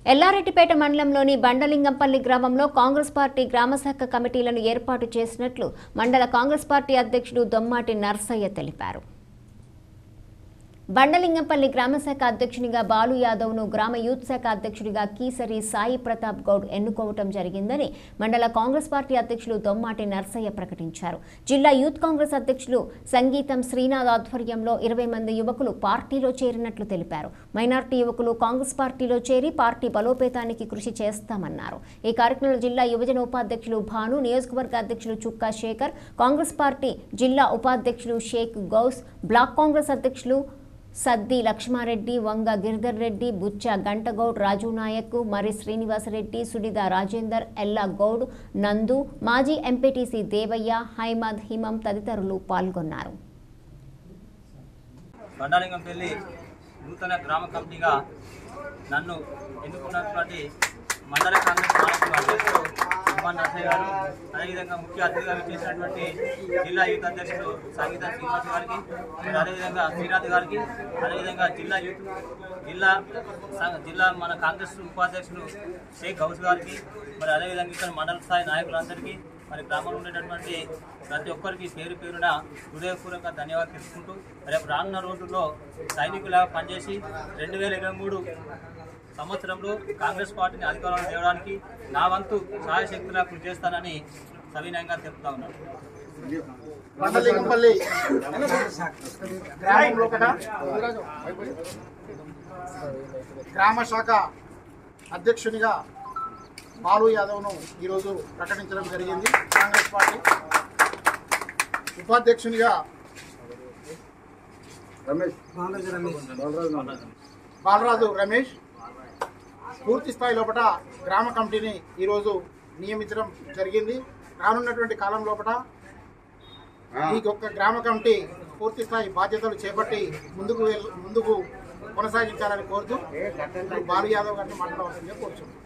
ఎల్లారెడ్డిపేట మండలంలోని బండలింగంపల్లి గ్రామంలో కాంగ్రెస్ పార్టీ గ్రామశాఖ కమిటీలను ఏర్పాటు చేసినట్లు మండల కాంగ్రెస్ పార్టీ అధ్యక్షుడు దొమ్మాటి నర్సయ్య తెలిపారు బండలింగంపల్లి గ్రామశాఖ అధ్యక్షునిగా బాలు యాదవ్ను గ్రామ యూత్ శాఖ అధ్యక్షుడిగా కీసరి సాయి ప్రతాప్ గౌడ్ ఎన్నుకోవటం జరిగిందని మండల కాంగ్రెస్ పార్టీ అధ్యక్షులు దొమ్మాటి నర్సయ్య ప్రకటించారు జిల్లా యూత్ కాంగ్రెస్ అధ్యక్షులు సంగీతం శ్రీనాథ్ ఆధ్వర్యంలో ఇరవై మంది యువకులు పార్టీలో చేరినట్లు తెలిపారు మైనార్టీ యువకులు కాంగ్రెస్ పార్టీలో చేరి పార్టీ బలోపేతానికి కృషి చేస్తామన్నారు ఈ కార్యక్రమంలో జిల్లా యువజన ఉపాధ్యక్షులు భాను నియోజకవర్గ అధ్యక్షులు చుక్కా శేఖర్ కాంగ్రెస్ పార్టీ జిల్లా ఉపాధ్యక్షులు షేక్ గౌస్ బ్లాక్ కాంగ్రెస్ అధ్యక్షులు సద్ది లక్ష్మారెడ్డి వంగ గిరిధర్ రెడ్డి బుచ్చ గంటగౌడ్ రాజు నాయక్ మరి శ్రీనివాసరెడ్డి సుడిద రాజేందర్ ఎల్లా గౌడ్ నందు మాజీ ఎంపీటీసీ దేవయ్య హైమద్ హిమం తదితరులు పాల్గొన్నారు బండాలింగంపల్లి నూతన గ్రామ కమిటీగా నన్ను ఎన్నుకున్నటువంటి మండల కాంగ్రెస్ నాయకులు అధ్యక్షుడు ఉమ్మన్ నరసయ్య గారు అదేవిధంగా ముఖ్య అతిథిగా చేసినటువంటి జిల్లా యూత్ అధ్యక్షుడు సంగీత శ్రీనివాస్ గారికి మరి అదేవిధంగా శ్రీనాథ్ గారికి అదేవిధంగా జిల్లా యూత్ జిల్లా సం- జిల్లా మన కాంగ్రెస్ ఉపాధ్యక్షుడు షేక్ గౌస్ గారికి మరి అదేవిధంగా ఇక్కడ మండల స్థాయి నాయకులందరికీ మరి గ్రామంలో ఉండేటటువంటి ప్రతి ఒక్కరికి పేరు పేరున హృదయపూర్వక ధన్యవాదాలు తెలుసుకుంటూ రేపు రానున్న రోజుల్లో సైనికులాగా పనిచేసి రెండు వేల ఇరవై మూడు సంవత్సరంలో కాంగ్రెస్ పార్టీని అధికారంలో తేవడానికి నా వంతు సహాయశక్తిలా కృషి చేస్తానని సవినయంగా తెలుపుతా ఉన్నాను మండలింగంపల్లి గ్రామంలో ఒకట గ్రామ శాఖ అధ్యక్షునిగా బాలు యాదవ్ను ఈరోజు ప్రకటించడం జరిగింది కాంగ్రెస్ పార్టీ ఉపాధ్యక్షునిగా బాలరాజు రమేష్ పూర్తి స్థాయి లోపల గ్రామ కమిటీని ఈరోజు నియమించడం జరిగింది రానున్నటువంటి కాలం లోపల ఈ యొక్క గ్రామ కమిటీ పూర్తి స్థాయి బాధ్యతలు చేపట్టి ముందుకు వెళ్- ముందుకు కొనసాగించాలని కోరుతూ బాలు యాదవ్ గారిని మాట్లాడవలసిందిగా కోరుచున్నాను